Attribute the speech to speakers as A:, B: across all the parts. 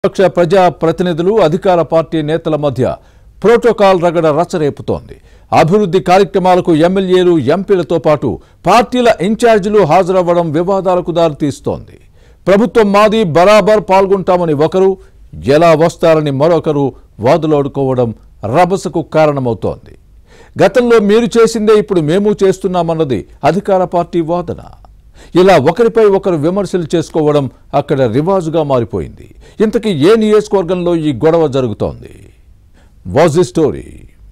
A: పక్ష ప్రజా ప్రతినిధులు అధికార పార్టీ నేతల మధ్య ప్రోటోకాల్ రగడ రచ్చరేపుతోంది అభివృద్ధి కార్యక్రమాలకు ఎమ్మెల్యేలు ఎంపీలతో పాటు పార్టీల ఇన్ఛార్జీలు హాజరవ్వడం వివాదాలకు దారితీస్తోంది ప్రభుత్వం మాది బరాబర్ పాల్గొంటామని ఒకరు ఎలా వస్తారని మరొకరు వాదులాడుకోవడం రభసకు కారణమవుతోంది గతంలో మీరు చేసిందే ఇప్పుడు మేము చేస్తున్నామన్నది అధికార పార్టీ వాదన ఇలా ఒకరిపై ఒకరు విమర్శలు చేసుకోవడం అక్కడ రివాజుగా మారిపోయింది ఇంతకీ ఏ నియోజకవర్గంలో ఈ గొడవ జరుగుతోంది వాజ్ ది స్టోరీ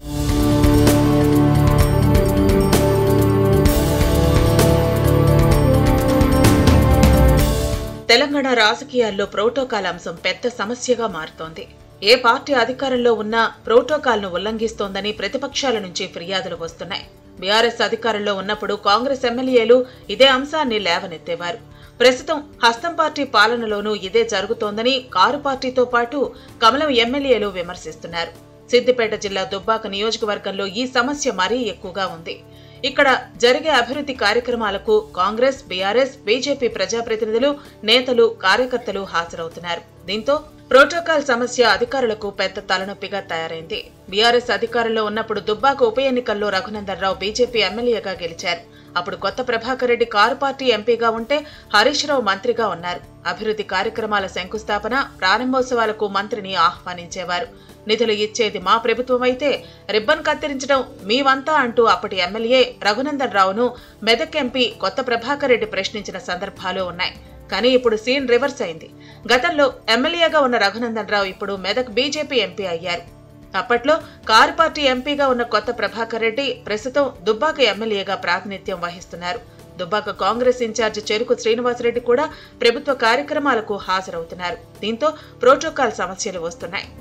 B: తెలంగాణ రాజకీయాల్లో ప్రోటోకాల్ అంశం పెద్ద సమస్యగా మారుతోంది ఏ పార్టీ అధికారంలో ఉన్నా ప్రోటోకాల్ను ఉల్లంఘిస్తోందని ప్రతిపక్షాల నుంచి ఫిర్యాదులు వస్తున్నాయి బీఆర్ఎస్ అధికారంలో ఉన్నప్పుడు కాంగ్రెస్ ఎమ్మెల్యేలు ఇదే అంశాన్ని లేవనెత్తేవారు ప్రస్తుతం హస్తం పార్టీ పాలనలోనూ ఇదే జరుగుతోందని కారు పార్టీతో పాటు కమలం ఎమ్మెల్యేలు విమర్శిస్తున్నారు సిద్దిపేట జిల్లా దుబ్బాక నియోజకవర్గంలో ఈ సమస్య మరీ ఎక్కువగా ఉంది ఇక్కడ జరిగే అభివృద్ధి కార్యక్రమాలకు కాంగ్రెస్ బీఆర్ఎస్ బీజేపీ ప్రజాప్రతినిధులు నేతలు కార్యకర్తలు హాజరవుతున్నారు దీంతో ప్రోటోకాల్ సమస్య అధికారులకు పెద్ద తలనొప్పిగా తయారైంది బీఆర్ఎస్ అధికారంలో ఉన్నప్పుడు దుబ్బాక ఉప ఎన్నికల్లో రఘునందన్ రావు బీజేపీ ఎమ్మెల్యేగా గెలిచారు అప్పుడు కొత్త ప్రభాకర్ రెడ్డి కారు పార్టీ ఎంపీగా ఉంటే హరీష్ రావు మంత్రిగా ఉన్నారు అభివృద్ధి కార్యక్రమాల శంకుస్థాపన ప్రారంభోత్సవాలకు మంత్రిని ఆహ్వానించేవారు నిధులు ఇచ్చేది మా ప్రభుత్వం అయితే రిబ్బన్ కత్తిరించడం మీవంతా అంటూ అప్పటి ఎమ్మెల్యే రఘునందన్ రావును మెదక్ ఎంపీ కొత్త ప్రభాకర్ రెడ్డి ప్రశ్నించిన సందర్భాలు ఉన్నాయి కానీ ఇప్పుడు సీన్ రివర్స్ అయింది గతంలో ఎమ్మెల్యేగా ఉన్న రఘునందన్ రావు ఇప్పుడు మెదక్ బీజేపీ ఎంపీ అయ్యారు అప్పట్లో కారు పార్టీ ఎంపీగా ఉన్న కొత్త ప్రభాకర్ రెడ్డి ప్రస్తుతం దుబ్బాక ఎమ్మెల్యేగా ప్రాతినిధ్యం వహిస్తున్నారు దుబ్బాక కాంగ్రెస్ ఇన్ఛార్జి చెరుకు శ్రీనివాసరెడ్డి కూడా ప్రభుత్వ కార్యక్రమాలకు హాజరవుతున్నారు దీంతో ప్రోటోకాల్ సమస్యలు వస్తున్నాయి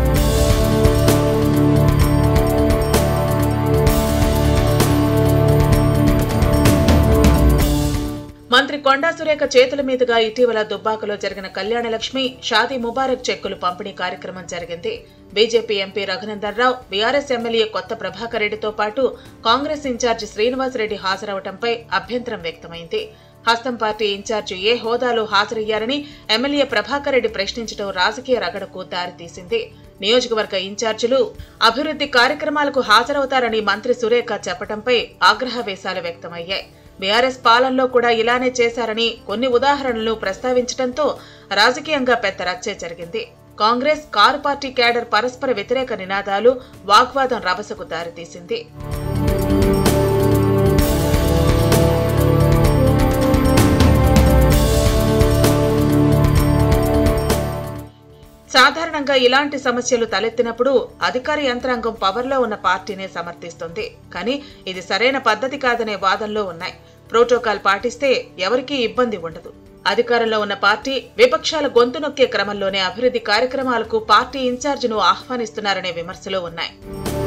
B: మంత్రి కొండా సురేఖ చేతుల మీదుగా ఇటీవల దుబ్బాకలో జరిగిన కళ్యాణలక్ష్మి షాదీ ముబారక్ చెక్కులు పంపిణీ కార్యక్రమం జరిగింది BJP MP Raghunandan Rao BRS MLA Kotha Prabhakar రెడ్డితో పాటు కాంగ్రెస్ ఇన్ఛార్జి శ్రీనివాసరెడ్డి హాజరవడంపై అభ్యంతరం వ్యక్తమైంది హస్తం పార్టీ ఇన్ఛార్జి ఏ హోదాలో హాజరయ్యారని ఎమ్మెల్యే ప్రభాకర్ రెడ్డి ప్రశ్నించడం రాజకీయ రగడకు దారితీసింది నియోజకవర్గ ఇన్ఛార్జీలు అభివృద్ధి కార్యక్రమాలకు హాజరవుతారని మంత్రి సురేఖ చెప్పడంపై ఆగ్రహవేశాలు వ్యక్తమయ్యాయి బీఆర్ఎస్ పాలనలో కూడా ఇలానే చేశారని కొన్ని ఉదాహరణలు ప్రస్తావించడంతో రాజకీయంగా పెద్ద రచ్చే జరిగింది కాంగ్రెస్ కారు పార్టీ క్యాడర్ పరస్పర వ్యతిరేక నినాదాలు వాగ్వాదం రభసకు దారితీసింది సాధారణంగా ఇలాంటి సమస్యలు తలెత్తినప్పుడు అధికార యంత్రాంగం పవర్లో ఉన్న పార్టీనే సమర్థిస్తుంది కానీ ఇది సరైన పద్ధతి కాదనే వాదనలో ఉన్నాయి ప్రోటోకాల్ పాటిస్తే ఎవరికీ ఇబ్బంది ఉండదు అధికారంలో ఉన్న పార్టీ విపక్షాల గొంతు నొక్కే క్రమంలోనే అభివృద్ధి కార్యక్రమాలకు పార్టీ ఇన్ఛార్జిను ఆహ్వానిస్తున్నారనే విమర్శలు ఉన్నాయి